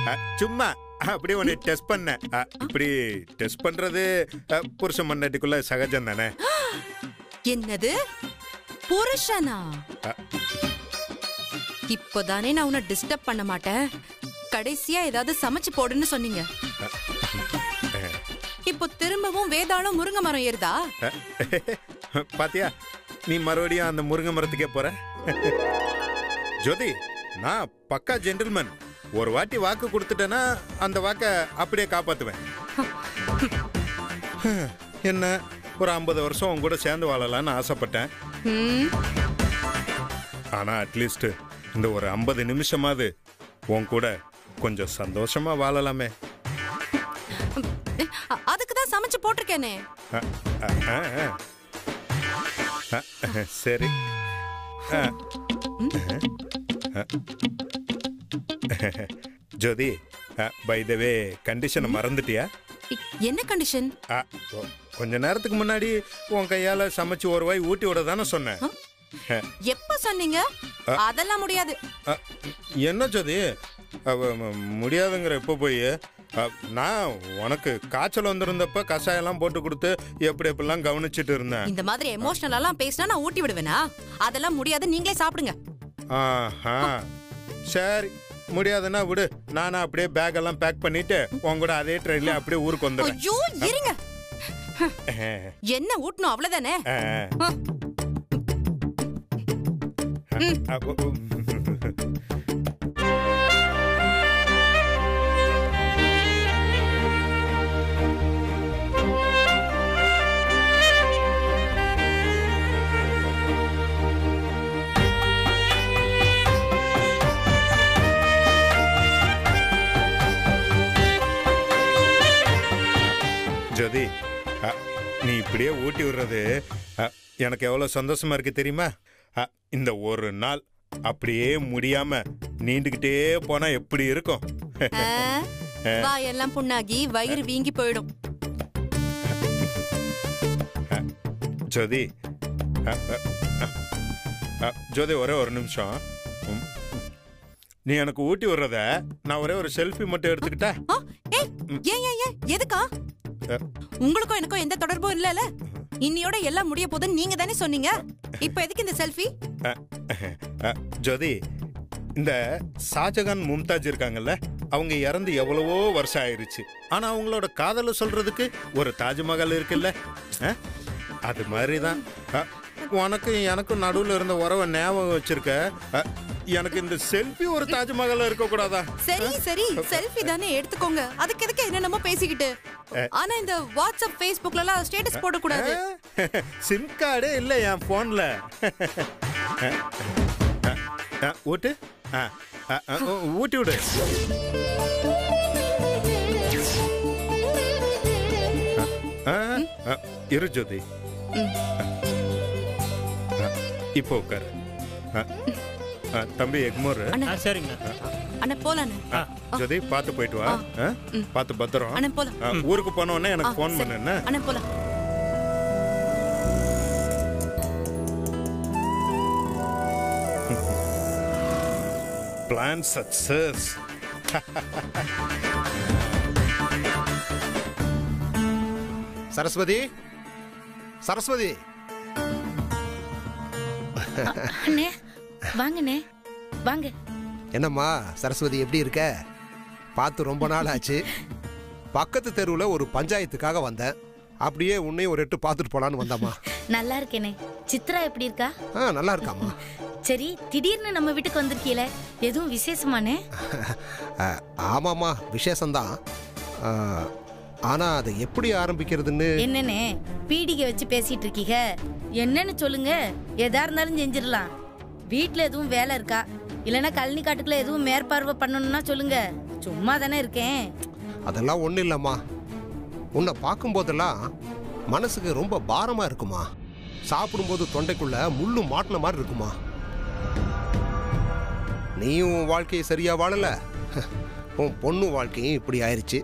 அ, சும்மா அப்படியே உன்னை டெஸ்ட் பண்ணேன் அ, இப்படி டெஸ்ட் பண்றது அ, புருஷன் மண்ணாட்டிக்குள்ள சகஜம் தானே என்னது புருஷனா அ. இப்போதானே நான் உன்னை டிஸ்டர்ப் பண்ண மாட்டேன் கடைசியா ஏதாவது சமைச்சு போடுன்னு சொன்னீங்க இப்போ திரும்பவும் வேதாளம் முருங்கை மரம் ஏறுதா அ, பாத்தியா நீ மறுபடியும் அந்த முருங்கை மரத்துக்கே போற ஜோதி நான் பக்கா ஜென்டில்மேன் ஒரு வாட்டி வாக்கு கொடுத்துட்டேன்னா அந்த வாக்கை அப்படியே காப்பாத்துவேன் என்ன ஒரு ஐம்பது வருஷம் உன் கூட சேர்ந்து வாழலாம்னு ஆசைப்பட்டேன் ம், ஆனா அட்லீஸ்ட் இந்த ஒரு ஐம்பது நிமிஷமாவது உன் கூட கொஞ்சம் சந்தோஷமா வாழலாமே அ- அதுக்கு தான் சமைச்சு போட்டிருக்கேனே அ, அ, அ, அ. அ, சரி அ. ஜோதி பை த வே கண்டிஷனை மறந்துட்டியா இ- என்ன கண்டிஷன் அ, கொ- கொஞ்ச நேரத்துக்கு முன்னாடி உன் கையால சமைச்சு ஒரு வாய் ஊட்டி விட தானே சொன்னேன் எப்ப சொன்னீங்க அதெல்லாம் முடியாது அ, என்ன ஜோதி அவ, ம, முடியாதுங்கிற எப்போ போய் அ, நான் உனக்கு காய்ச்சல் வந்திருந்தப்ப கஷாயம்லாம் போட்டு கொடுத்து எப்படி எப்படிலாம் கவனிச்சிட்டு இருந்தேன் இந்த மாதிரி எமோஷனல் எல்லாம் பேசினா நான் ஊட்டி விடுவேனா அதெல்லாம் முடியாது நீங்களே சாப்பிடுங்க ஆஹா சரி முடியாதுன்னா விடு நானும் அப்படியே பேக் எல்லாம் பேக் பண்ணிட்டு உன் கூட அதே ட்ரெயின்ல அப்படியே ஊருக்கு வந்துடுறேன் ஐயோ இருங்க என்ன ஊட்டணும் அவ்வளவுதானே ஆ. ஆ. அ, உ, உ. ஜோதி அ, நீ இப்படியே ஊட்டி விடுறது அ, எனக்கு எவ்வளவு சந்தோஷமா இருக்கு தெரியுமா அ, இந்த ஒரு நாள் அப்படியே முடியாம நீண்டுகிட்டே போனா எப்படி இருக்கும் ஆ, வாயெல்லாம் புண்ணாகி வயிறு வீங்கி போயிடும் ஜோதி அ, அ, அ, அ, ஜோதி ஒரே ஒரு நிமிஷம் ம். நீ எனக்கு ஊட்டி விடுறத நான் ஒரே ஒரு செல்ஃபி மட்டும் எடுத்துக்கிட்டா ஆ, ஏய், ஏன் ஏன் ஏன் எதுக்கா அ. உங்களுக்கும் எனக்கும் எந்த தொடர்பும் இல்லல இன்னியோட எல்லாம் முடிய போதுன்னு நீங்க தானே சொன்னீங்க இப்போ எதுக்கு இந்த செல்ஃபி அ, அ, ஜோதி இந்த ஷாஜகான் மும்தாஜ் இருக்காங்கல்ல அவங்க இறந்து எவ்வளவோ வருஷம் ஆயிருச்சு ஆனா அவங்களோட காதலை சொல்றதுக்கு ஒரு தாஜ்மஹால் இருக்குல்ல அ? அது மாதிரி தான் உனக்கும் எனக்கும் நடுவுல இருந்த உறவை ஞாபகம் வச்சிருக்க அ, எனக்கு இந்த செல்ஃபி ஒரு தாஜ்மஹால் இருக்க கூடாதா சரி சரி செல்ஃபி தானே எடுத்துக்கோங்க அதுக்கு எதுக்கு என்னென்னமோ பேசிக்கிட்டு ஆனா இந்த வாட்ஸ்அப் ஃபேஸ்புக்ல எல்லாம் ஸ்டேட்டஸ் போட கூடாது சிம் கார்டே இல்ல என் போன்ல ஊட்டு அ, அ, அ, ஊ- ஊட்டி விடு அ, அ, இரு ஜோதி ம். அ, இப்போ உட்காரு அ, அ, தம்பி எக்மோர் அண்ணா ஆ சரிங்கண்ணா அண்ணா போலாண்ணே அ, ஜோதி பார்த்து போயிட்டு வா அ, பார்த்து பத்திரம் அண்ணா போலாம் அ, ஊருக்கு போன உடனே ஆ, எனக்கு ஃபோன் சரி. பண்ணு என்ன அண்ணா போலாம் பிளான் சக்சஸ் சரஸ்வதி சரஸ்வதி அண்ணே வாங்கண்ணே வாங்க என்னம்மா சரஸ்வதி எப்படி இருக்க பார்த்து ரொம்ப நாள் ஆச்சு பக்கத்து தெருவில் ஒரு பஞ்சாயத்துக்காக வந்தேன் அப்படியே உன்னையும் ஒரு எட்டு பார்த்துட்டு போலான்னு வந்தம்மா நல்லா இருக்கேனே சித்ரா எப்படி இருக்கா ஆ நல்லா இருக்காம்மா சரி திடீர்னு நம்ம வீட்டுக்கு வந்திருக்கீல எதுவும் விசேஷமானே ஆ, ஆமாம்மா விசேஷம்தான் ஆ, ஆனா அதை எப்படி ஆரம்பிக்கிறதுன்னு என்னண்ணே பீடிகை வச்சு பேசிட்டு இருக்கீங்க என்னன்னு சொல்லுங்க எதா இருந்தாலும் செஞ்சிடலாம் வீட்ல எதுவும் வேலை இருக்கா இல்லைன்னா கழனி காட்டுக்குள்ள எதுவும் மேற்பார்வை பண்ணணும்னா சொல்லுங்க சும்மா தானே இருக்கேன் அதெல்லாம் ஒன்றும் இல்லைம்மா உன்னை பார்க்கும்போதெல்லாம் மனசுக்கு ரொம்ப பாரமா இருக்குமா சாப்பிடும்போது தொண்டைக்குள்ள முள்ளு மாட்டின மாதிரி இருக்குமா நீயும் உன் வாழ்க்கையை சரியா வாழல உன் பொண்ணு வாழ்க்கையும் இப்படி ஆயிருச்சு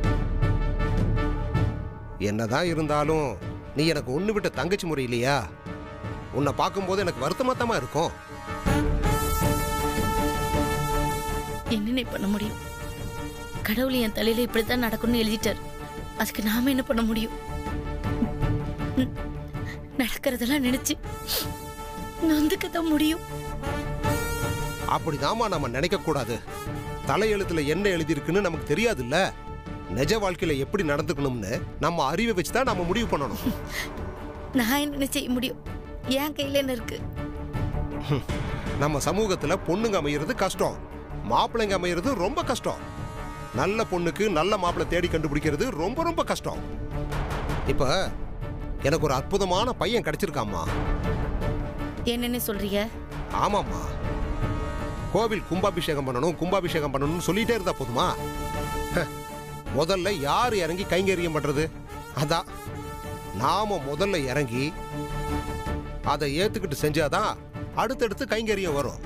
என்னதான் இருந்தாலும் நீ எனக்கு ஒன்று விட்ட தங்கச்சி முறை இல்லையா உன்னை பார்க்கும்போது எனக்கு வருத்தமாத்தமா இருக்கும் என்னண்ணே பண்ண முடியும் கடவுள் என் தலையில இப்படித்தான் நடக்கும்னு எழுதிட்டார் அதுக்கு நாம என்ன பண்ண முடியும் ம், நடக்கிறதெல்லாம் நினைச்சு நொந்துக்கத்தான் முடியும் அப்படிதாம்மா நம்ம நினைக்க கூடாது தலையெழுத்துல என்ன எழுதியிருக்குன்னு நமக்கு தெரியாதுல்ல நிஜ வாழ்க்கையில எப்படி நடந்துக்கணும்னு நம்ம அறிவை வச்சு தான் நம்ம முடிவு பண்ணணும் நான் என்ன செய்ய முடியும் என் கையில என்ன இருக்கு நம்ம சமூகத்துல பொண்ணுங்க அமையிறது கஷ்டம் மாப்பிள்ளைங்க அமையிறது ரொம்ப கஷ்டம் நல்ல பொண்ணுக்கு நல்ல மாப்பிள்ளை தேடி கண்டுபிடிக்கிறது ரொம்ப ரொம்ப கஷ்டம் இப்ப எனக்கு ஒரு அற்புதமான பையன் கிடைச்சிருக்காம்மா என்னன்னு சொல்றீங்க ஆமாம்மா கோவில் கும்பாபிஷேகம் பண்ணணும் கும்பாபிஷேகம் பண்ணணும்னு சொல்லிட்டே இருந்தா போதுமா ஹ, முதல்ல யார் இறங்கி கைங்கரியம் பண்றது அதான் நாம முதல்ல இறங்கி அதை ஏத்துக்கிட்டு செஞ்சாதான் அடுத்தடுத்து கைங்கரியம் வரும்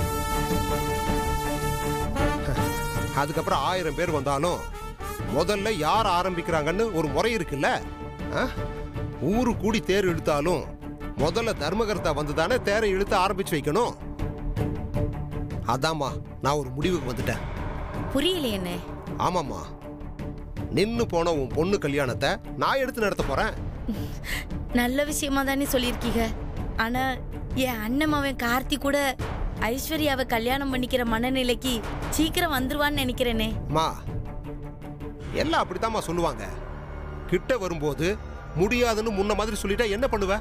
ஹ, அதுக்கப்புறம் ஆயிரம் பேர் வந்தாலும் முதல்ல யார் ஆரம்பிக்கிறாங்கன்னு ஒரு முறை இருக்குல்ல ஆ? ஊரு கூடி தேர் இழுத்தாலும் முதல்ல தர்மகர்த்தா வந்து தானே தேரை இழுத்து ஆரம்பிச்சு வைக்கணும் அதாம்மா நான் ஒரு முடிவுக்கு வந்துட்டேன் புரியலையே என்ன ஆமாம்மா நின்னு போன உன் பொண்ணு கல்யாணத்தை நான் எடுத்து நடத்த போறேன் நல்ல விஷயமா தானே சொல்லியிருக்கீங்க ஆனா என் அண்ணன் அவன் கார்த்தி கூட ஐஸ்வர்யாவை கல்யாணம் பண்ணிக்கிற மனநிலைக்கு சீக்கிரம் வந்துருவான்னு நினைக்கிறேனே அம்மா எல்லாம் அப்படித்தாம்மா சொல்லுவாங்க கிட்ட வரும்போது முடியாதுன்னு முன்ன மாதிரி சொல்லிட்டா என்ன பண்ணுவ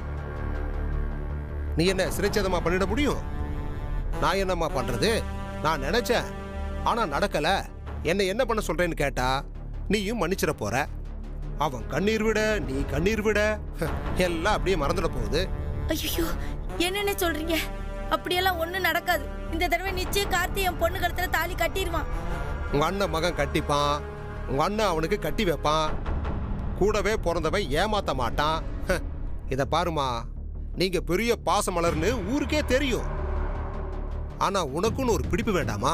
நீ என்ன சிறைச்சேதமா பண்ணிட முடியும் நான் என்னம்மா பண்றது நான் நினைச்சேன் ஆனா நடக்கல என்ன என்ன பண்ண சொல்றேன்னு கேட்டா நீயும் மன்னிச்சிட போற அவன் கண்ணீர் விட நீ கண்ணீர் விட எல்லாம் அப்படியே மறந்துட போகுது ஐயோ என்னென்ன சொல்றீங்க அப்படியெல்லாம் ஒண்ணும் நடக்காது இந்த தடவை நிச்சயம் கார்த்தி என் பொண்ணு கழுத்துல தாலி கட்டிடுவான் உங்க அண்ணன் மகன் கட்டிப்பான் உங்க அண்ணன் அவனுக்கு கட்டி வைப்பான் கூடவே பிறந்தவன் ஏமாத்த மாட்டான் ஹ, இத பாருமா நீங்க பெரிய பாசமலர்னு ஊருக்கே தெரியும் ஆனா உனக்குன்னு ஒரு பிடிப்பு வேண்டாமா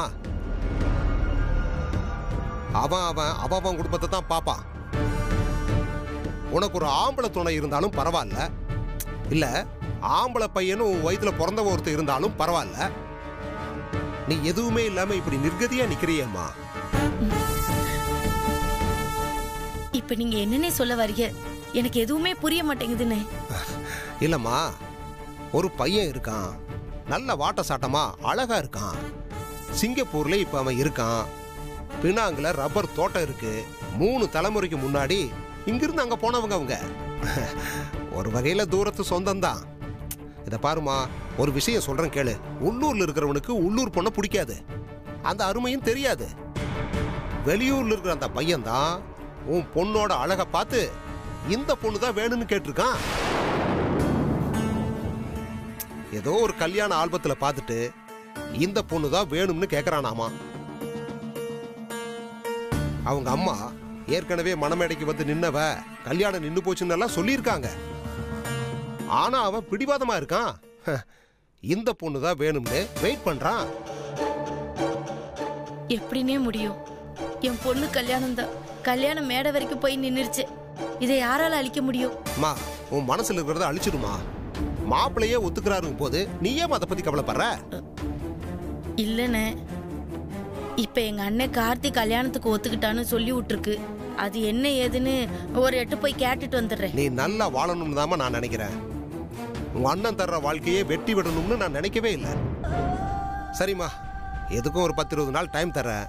அவன் அவன் அவன் அவன் குடும்பத்தை தான் பாப்பான் உனக்கு ஒரு ஆம்பளை துணை இருந்தாலும் பரவாயில்ல இல்ல ஆம்பளை பையனும் உன் வயித்துல பிறந்த ஒருத்தர் இருந்தாலும் பரவாயில்ல நீ எதுவுமே இல்லாம இப்படி நிர்கதியா நிக்கிறியேம்மா இப்ப நீங்க என்னன்னே சொல்ல வரீங்க எனக்கு எதுவுமே புரிய மாட்டேங்குதுன்னு இல்லம்மா ஒரு பையன் இருக்கான் நல்ல வாட்ட சாட்டமா அழகா இருக்கான் சிங்கப்பூர்ல இப்ப அவன் இருக்கான் பினாங்குல ரப்பர் தோட்டம் இருக்கு மூணு தலைமுறைக்கு முன்னாடி இங்கிருந்து அங்க போனவங்க அவங்க ஒரு வகையில தூரத்து சொந்தம்தான் இத பாருமா ஒரு விஷயம் சொல்றேன் கேளு உள்ளூர்ல இருக்கிறவனுக்கு உள்ளூர் பொண்ணை பிடிக்காது அந்த அருமையும் தெரியாது வெளியூர்ல இருக்கிற அந்த பையன் தான் உன் பொண்ணோட அழகை பார்த்து இந்த பொண்ணு தான் வேணும்னு கேட்டிருக்கான் ஏதோ ஒரு கல்யாண ஆல்பத்துல பார்த்துட்டு இந்த பொண்ணு தான் வேணும்னு கேக்குறானாமா அவங்க அம்மா ஏற்கனவே மணமேடைக்கு வந்து நின்னவ கல்யாணம் நின்னு போச்சுன்னு எல்லாம் சொல்லியிருக்காங்க ஆனா அவன் பிடிவாதமா இருக்கான் ஹ, இந்த பொண்ணு தான் வேணும்னு வெயிட் பண்றான் எப்படின்னே முடியும் என் பொண்ணு கல்யாணம் தான் கல்யாணம் மேடை வரைக்கும் போய் நின்னுருச்சு இதை யாரால அழிக்க முடியும் அம்மா உன் மனசுல இருக்கிறத அழிச்சிடுமா மாப்பிள்ளையே ஒத்துக்கிறாருங்க போது நீ ஏன் அதை பத்தி கவலைப்படுற இல்லைண்ணே இப்ப எங்க அண்ணன் கார்த்தி கல்யாணத்துக்கு ஒத்துக்கிட்டான்னு சொல்லி விட்டுருக்கு அது என்ன ஏதுன்னு ஒரு எட்டு போய் கேட்டுட்டு வந்துடுறேன் நீ நல்லா வாழணும்னு தாம்மா நான் நினைக்கிறேன் உன் அண்ணன் தர்ற வாழ்க்கையே வெட்டி விடணும்னு நான் நினைக்கவே இல்லை சரிம்மா எதுக்கும் ஒரு பத்து இருபது நாள் டைம் தரேன்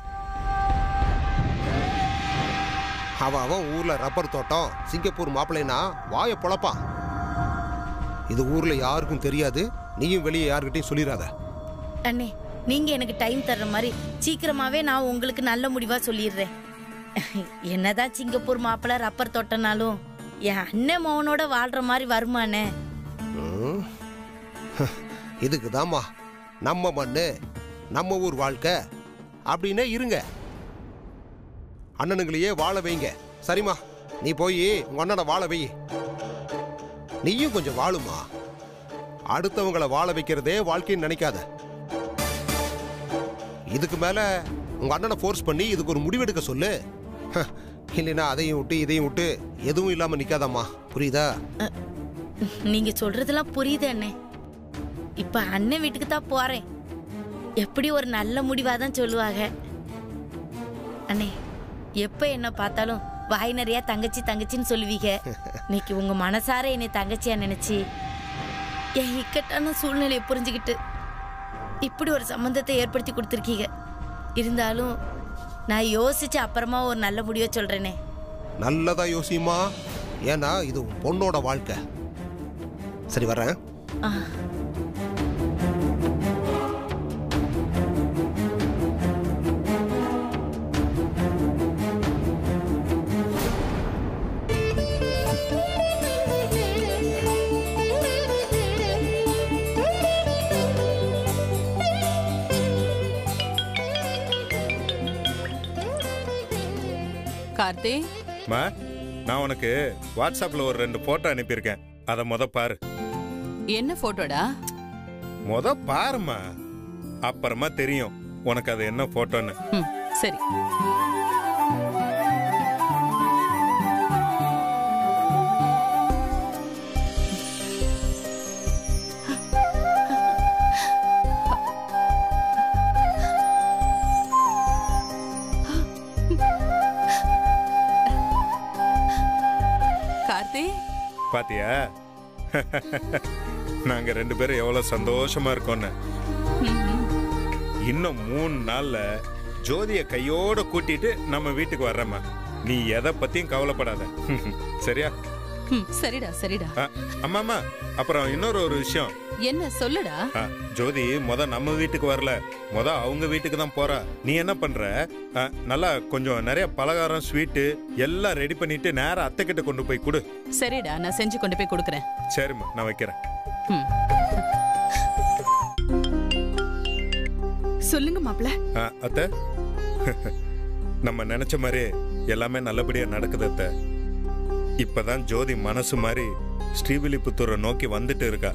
அவன் அவன் ஊர்ல ரப்பர் தோட்டம் சிங்கப்பூர் மாப்பிள்ளைனா வாயை பொழப்பான் இது ஊர்ல யாருக்கும் தெரியாது நீயும் வெளியே யாருக்கிட்டையும் சொல்லிடாத அண்ணே நீங்க எனக்கு டைம் தர்ற மாதிரி சீக்கிரமாவே நான் உங்களுக்கு நல்ல முடிவா சொல்லிடுறேன் என்னதான் சிங்கப்பூர் மாப்பிள்ளை ரப்பர் தொட்டனாலும் என் அண்ணன் மோகனோட வாழ்ற மாதிரி வருமானே ம். இதுக்கு தாம்மா நம்ம மண்ணு நம்ம ஊர் வாழ்க்கை அப்படின்னே இருங்க அண்ணனுங்களையே வாழ வைங்க சரிம்மா நீ போய் உங்க அண்ணனை வாழ வை நீயும் கொஞ்சம் வாழுமா அடுத்தவங்களை வாழ வைக்கிறதே வாழ்க்கைன்னு நினைக்காத இதுக்கு மேல உங்க அண்ணனை ஃபோர்ஸ் பண்ணி இதுக்கு ஒரு முடிவெடுக்க சொல்லு ஹ, இல்லைன்னா அதையும் விட்டு இதையும் விட்டு எதுவும் இல்லாம நிக்காதம்மா புரியுதா நீங்க சொல்றதெல்லாம் புரியுது அண்ணே இப்ப அண்ணன் வீட்டுக்கு தான் போறேன் எப்படி ஒரு நல்ல முடிவா தான் சொல்லுவாங்க அண்ணே எப்ப என்ன பார்த்தாலும் வாய் நிறைய தங்கச்சி தங்கச்சின்னு சொல்லுவீங்க இன்னைக்கு உங்க மனசார என்னை தங்கச்சியா நினைச்சு என் இக்கட்டான சூழ்நிலையை புரிஞ்சுக்கிட்டு இப்படி ஒரு சம்பந்தத்தை ஏற்படுத்தி கொடுத்துருக்கீங்க இருந்தாலும் நான் யோசிச்சு அப்புறமா ஒரு நல்ல முடிவை சொல்றேனே நல்லதா யோசிமா ஏன்னா இது உன் பொண்ணோட வாழ்க்கை சரி வரேன் ஆ கார்த்தி மா நான் உனக்கு வாட்ஸ்அப்ல ஒரு ரெண்டு போட்டோ அனுப்பியிருக்கேன் அதை முத பாரு என்ன போட்டோடா முத பாருமா அப்புறமா தெரியும் உனக்கு அது என்ன போட்டோன்னு ம் சரி கார்த்தி பாத்தியா நாங்க ரெண்டு பேரும் எவ்வளவு சந்தோஷமா இருக்கோன்னு இன்னும் மூணு நாள்ல ஜோதிய கையோட கூட்டிட்டு நம்ம வீட்டுக்கு வர்றேம்மா நீ எதை பத்தியும் கவலைப்படாத சரியா ம் சரிடா சரிடா அ, அம்மாம்மா அப்புறம் இன்னொரு ஒரு விஷயம் என்ன சொல்லுடா அ, ஜோதி முத நம்ம வீட்டுக்கு வரல முத அவங்க வீட்டுக்கு தான் போறா நீ என்ன பண்ற அ, நல்லா கொஞ்சம் நிறைய பலகாரம் ஸ்வீட்டு எல்லாம் ரெடி பண்ணிட்டு நேரா அத்தை கிட்ட கொண்டு போய் கொடு சரிடா நான் செஞ்சு கொண்டு போய் கொடுக்குறேன் சரிம்மா நான் வைக்கிறேன் ம் சொல்லுங்க மாப்ள ஆ, அத்தை நம்ம நினைச்ச மாதிரி எல்லாமே நல்லபடியா நடக்குது அத்தை இப்பதான் ஜோதி மனசு மாதிரி ஸ்ரீவில்லிபுத்தூரை நோக்கி வந்துட்டு இருக்கா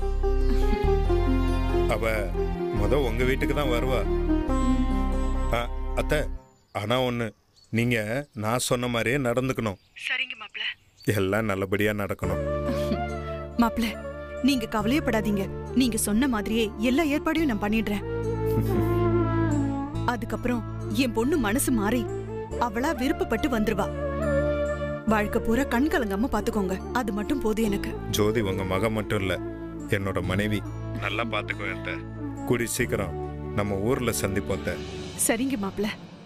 அவ முத உங்க வீட்டுக்கு தான் வருவா ஆ, அத்தை ஆனா ஒண்ணு நீங்க நான் சொன்ன மாதிரியே நடந்துக்கணும் சரிங்க மாப்ள எல்லாம் நல்லபடியா நடக்கணும் மாப்ள நீங்க கவலையப்படாதீங்க நீங்க சொன்ன மாதிரியே எல்லா ஏற்பாடையும் நான் பண்ணிடுறேன் அதுக்கப்புறம் என் பொண்ணு மனசு மாறி அவளா விருப்பப்பட்டு வந்துருவா வாழ்க்கை பூரா கண் கலங்காம பாத்துக்கோங்க அது மட்டும் போதும் எனக்கு ஜோதி உங்க மகன் மட்டும் இல்ல என்னோட மனைவி நல்லா பாத்துக்குவேன் அத்தை. கூடி சீக்கிரம் நம்ம ஊர்ல சந்திப்போம் அத்தை. சரிங்க மாப்ள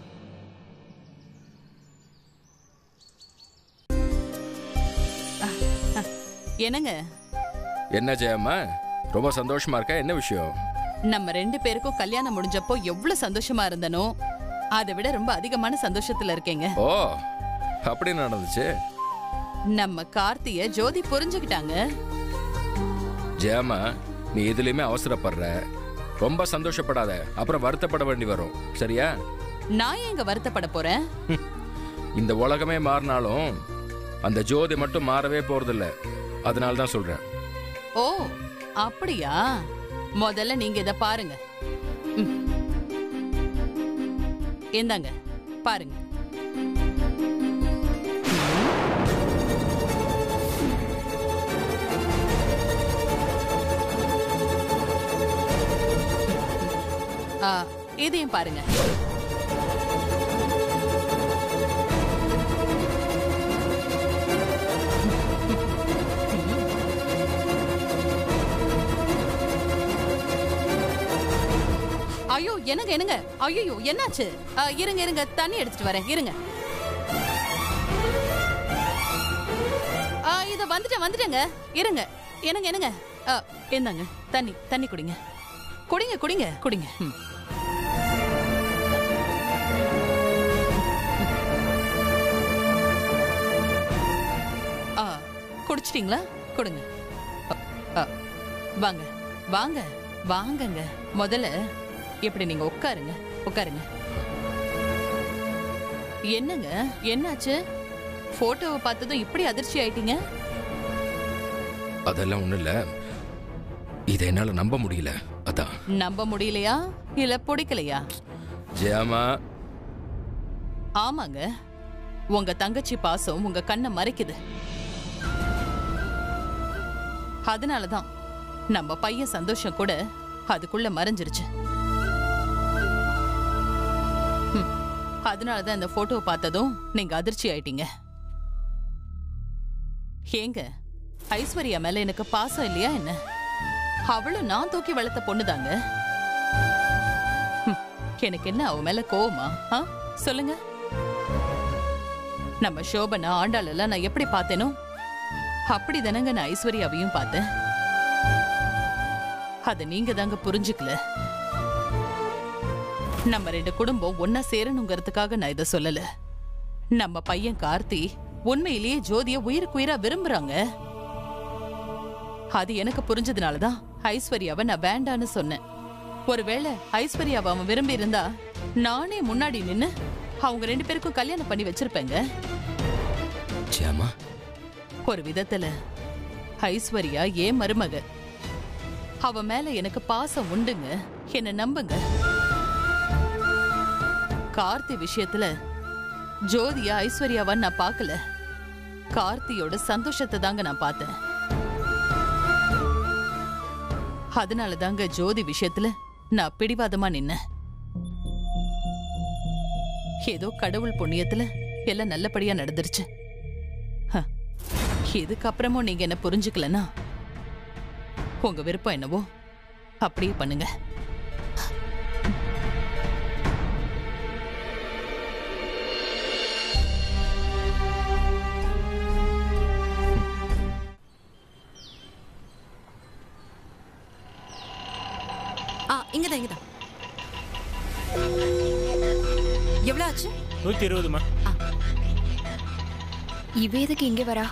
என்னங்க என்ன ஜெயம்மா ரொம்ப சந்தோஷமா இருக்கா என்ன விஷயம் நம்ம ரெண்டு பேருக்கும் கல்யாணம் முடிஞ்சப்போ எவ்வளவு சந்தோஷமா இருந்தனோ அதை விட ரொம்ப அதிகமான சந்தோஷத்துல இருக்கேங்க ஓ அப்படி நடந்துச்சு நம்ம கார்த்திய ஜோதி புரிஞ்சுக்கிட்டாங்க ஜெயம்மா நீ எதுலயுமே அவசரப்படுற ரொம்ப சந்தோஷப்படாத அப்புறம் வருத்தப்பட வேண்டி வரும் சரியா நான் எங்க வருத்தப்பட போறேன் இந்த உலகமே மாறினாலும் அந்த ஜோதி மட்டும் மாறவே போறதில்ல அதனால தான் சொல்றேன் ஓ அப்படியா முதல்ல நீங்க இத பாருங்க ம். இந்தாங்க பாருங்க ஆ, இதையும் பாருங்க ஐயோ என்னங்க என்னங்க ஐயோ என்னாச்சு ஆ, இருங்க இருங்க தண்ணி எடுத்துட்டு வரேன் இருங்க ஆ, இத வந்துட்டேன் வந்துட்டேங்க இருங்க என்னங்க என்னங்க ஆ, இந்தாங்க தண்ணி தண்ணி குடிங்க குடிங்க குடிங்க குடிங்க ம். ஆ, குடிச்சிட்டீங்களா கொடுங்க அ, அ, வாங்க வாங்க வாங்கங்க முதல்ல இப்படி நீங்க உட்காருங்க உட்காருங்க என்னங்க என்னாச்சு போட்டோவை பார்த்ததும் இப்படி அதிர்ச்சி ஆயிட்டீங்க அதெல்லாம் ஒண்ணும் இல்ல இதை என்னால நம்ப முடியல அதான் நம்ப முடியலையா இல்ல பிடிக்கலையா ஜெயம்மா ஆமாங்க உங்க தங்கச்சி பாசம் உங்க கண்ணை மறைக்குது அதனாலதான் நம்ம பையன் சந்தோஷம் கூட அதுக்குள்ள மறைஞ்சிருச்சு ம், அதனாலதான் இந்த போட்டோவை பார்த்ததும் நீங்க அதிர்ச்சி ஆயிட்டீங்க ஏங்க ஐஸ்வர்யா மேல எனக்கு பாசம் இல்லையா என்ன அவளும் நான் தூக்கி வளர்த்த பொண்ணுதாங்க ஹம், எனக்கு என்ன அவ மேல கோவமா ஆ? சொல்லுங்க நம்ம சோபனா ஆண்டாள் எல்லாம் நான் எப்படி பார்த்தேனோ அப்படி தானங்க நான் ஐஸ்வர்யாவையும் பார்த்தேன் அத நீங்க தாங்க புரிஞ்சுக்கல நம்ம ரெண்டு குடும்பம் ஒன்னா சேரணுங்கிறதுக்காக நான் இதை சொல்லல நம்ம பையன் கார்த்தி உண்மையிலேயே ஜோதிய உயிருக்குயிரா விரும்புறாங்க அது எனக்கு புரிஞ்சதுனாலதான் ஐஸ்வர்யாவை நான் வேண்டான்னு சொன்னேன் ஒருவேளை ஐஸ்வர்யாவை அவன் விரும்பி இருந்தா நானே முன்னாடி நின்னு அவங்க ரெண்டு பேருக்கும் கல்யாணம் பண்ணி வச்சிருப்பேங்க சேமா ஒரு விதத்துல ஐஸ்வர்யா ஏன் மருமக அவ மேல எனக்கு பாசம் உண்டுங்க என்ன நம்புங்க கார்த்தி விஷயத்துல ஜோதியா ஐஸ்வர்யாவா நான் பார்க்கல கார்த்தியோட சந்தோஷத்தை தாங்க நான் பார்த்தேன் அதனால தாங்க ஜோதி விஷயத்துல நான் பிடிவாதமா நின்னேன் ஏதோ கடவுள் புண்ணியத்துல எல்லாம் நல்லபடியா நடந்துருச்சு ஹ, இதுக்கப்புறமும் நீங்க என்ன புரிஞ்சுக்கலனா உங்க விருப்பம் என்னவோ அப்படியே பண்ணுங்க ஆ இங்கதான் இங்கதான் எவ்வளவு ஆச்சு நூற்றி இருபதுமா இவ எதுக்கு இங்க வரா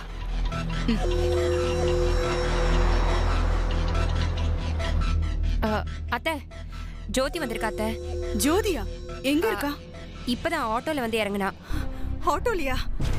அ, அத்தை ஜோதி வந்திருக்கா அத்தை ஜோதியா எங்க இருக்கா இப்பதான் ஆட்டோல வந்து இறங்குனா ஆட்டோலியா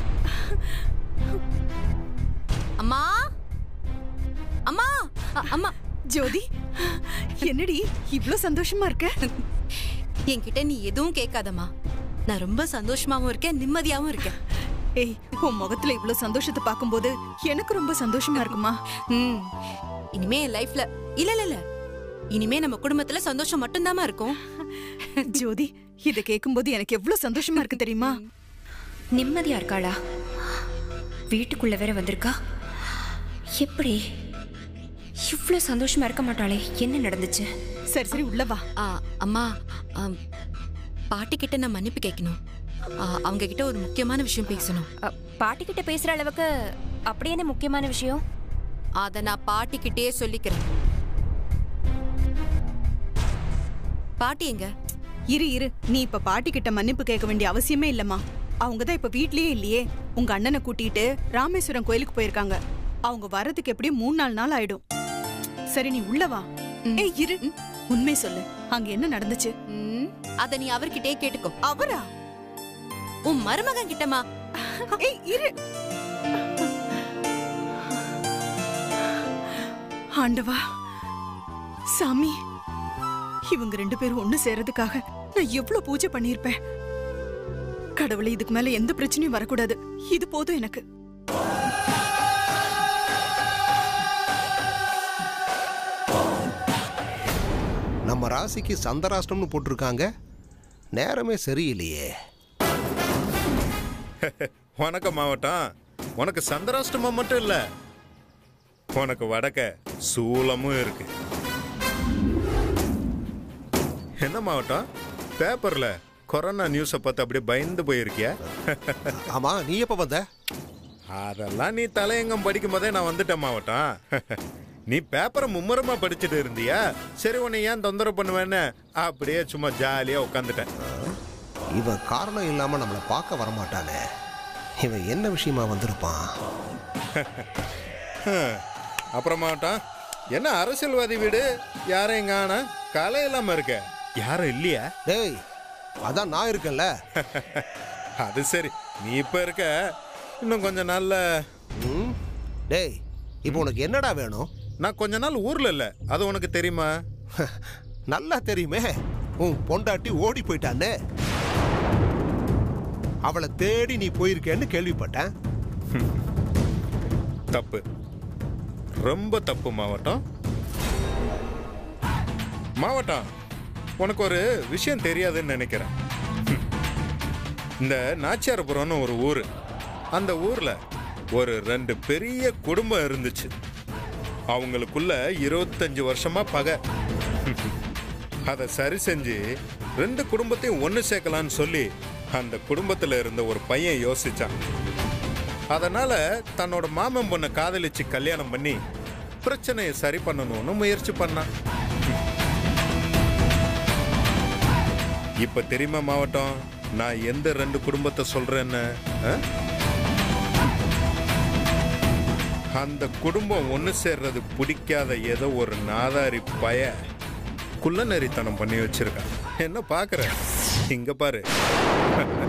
அம்மா அம்மா அ, அம்மா ஜோதி என்னடி இவ்ளோ சந்தோஷமா இருக்க என்கிட்ட நீ எதுவும் கேட்காதம்மா நான் ரொம்ப சந்தோஷமாவும் இருக்கேன் நிம்மதியாவும் இருக்கேன் ஏய் உன் முகத்துல இவ்ளோ சந்தோஷத்தை பார்க்கும்போது எனக்கு ரொம்ப சந்தோஷமா இருக்குமா ம் இனிமே என் லைஃப்ல இல்ல இல்ல இல்ல இனிமே நம்ம குடும்பத்துல சந்தோஷம் மட்டும்தாம்மா இருக்கும் ஜோதி இத கேட்கும்போது எனக்கு எவ்ளோ சந்தோஷமா இருக்கு தெரியுமா நிம்மதியா இருக்காளா வீட்டுக்குள்ள வேற வந்திருக்கா எப்படி இவ்ளோ சந்தோஷமா இருக்க மாட்டாளே என்ன நடந்துச்சு சரி சரி உள்ள வா ஆ, அம்மா ஆம், பாட்டி கிட்ட நான் மன்னிப்பு கேட்கணும் ஆ, அவங்க கிட்ட ஒரு முக்கியமான விஷயம் பேசணும் அ, பாட்டி கிட்ட பேசுற அளவுக்கு அப்படி என்ன முக்கியமான விஷயம் அத நான் பாட்டி கிட்டயே சொல்லிக்கிறேன் பாட்டி எங்க இரு இரு நீ இப்ப பாட்டி கிட்ட மன்னிப்பு கேட்க வேண்டிய அவசியமே இல்லம்மா அவங்க தான் இப்ப வீட்லயே இல்லையே உங்க அண்ணனை கூட்டிட்டு ராமேஸ்வரம் கோயிலுக்கு போயிருக்காங்க அவங்க வர்றதுக்கு எப்படியும் மூணு நாலு நாள் ஆயிடும் சரி நீ உள்ள வா ஏய் இரு உண்மை சொல்லு அங்க என்ன நடந்துச்சு ம், அத நீ அவர்கிட்டயே கேட்டுக்கோ அவரா உன் மருமகன் கிட்டமா ஏய் இரு ஆண்டவா சாமி இவங்க ரெண்டு பேரும் ஒண்ணு சேர்றதுக்காக நான் எவ்வளவு பூஜை பண்ணியிருப்பேன் கடவுளே இதுக்கு மேல எந்த பிரச்சனையும் வரக்கூடாது இது போதும் எனக்கு நம்ம ராசிக்கு சந்தராஷ்டம்னு போட்டிருக்காங்க நேரமே சரியில்லையே வணக்கம் மாவட்டம் உனக்கு சந்திராஷ்டமம் மட்டும் இல்ல உனக்கு வடக்க சூலமும் இருக்கு என்ன மாவட்டம் பேப்பர்ல கொரோனா நியூஸை பார்த்து அப்படியே பயந்து போயிருக்கியா ஆமா நீ எப்ப வந்த அதெல்லாம் நீ தலையங்கம் படிக்கும் போதே நான் வந்துட்டேன் மாவட்டம் நீ பேப்பரை மும்முரமா படிச்சுட்டு இருந்தியா சரி உன்னை ஏன் தொந்தரவு பண்ணுவேன்னு அப்படியே சும்மா ஜாலியா உட்காந்துட்டேன் இவன் காரணம் இல்லாம நம்மளை பார்க்க வரமாட்டானே இவன் என்ன விஷயமா வந்திருப்பான் அப்புறம் மாவட்டம் என்ன அரசியல்வாதி வீடு யாரையும் காண கலை இல்லாம இருக்க யாரும் இல்லையா டேய் அதான் நான் இருக்கேன்ல அது சரி நீ இப்ப இருக்க இன்னும் கொஞ்ச நாள்ல ம்? டேய் இப்போ உனக்கு என்னடா வேணும் நான் கொஞ்ச நாள் ஊர்ல இல்ல அது உனக்கு தெரியுமா நல்லா தெரியுமே உன் பொண்டாட்டி ஓடி போயிட்டான்னு அவளை தேடி நீ போயிருக்கேன்னு கேள்விப்பட்டேன் தப்பு ரொம்ப தப்பு மாவட்டம் மாவட்டம் உனக்கு ஒரு விஷயம் தெரியாதுன்னு நினைக்கிறேன் இந்த நாச்சியாரபுரம்னு ஒரு ஊர் அந்த ஊர்ல ஒரு ரெண்டு பெரிய குடும்பம் இருந்துச்சு அவங்களுக்குள்ள இருபத்தஞ்சு வருஷமா பகை அதை சரி செஞ்சு ரெண்டு குடும்பத்தையும் ஒன்று சேர்க்கலான்னு சொல்லி அந்த குடும்பத்தில் இருந்த ஒரு பையன் யோசிச்சான் அதனால தன்னோட மாமன் பொண்ணை காதலிச்சு கல்யாணம் பண்ணி பிரச்சனையை சரி பண்ணணும்னு முயற்சி பண்ணான் இப்ப தெரியுமா மாவட்டம் நான் எந்த ரெண்டு குடும்பத்தை சொல்றேன்னு ஆ? அந்த குடும்பம் ஒன்று சேர்றது பிடிக்காத ஏதோ ஒரு நாதாரி பய குள்ளநெறித்தனம் பண்ணி வச்சிருக்கான் என்ன பாக்குற இங்க பாரு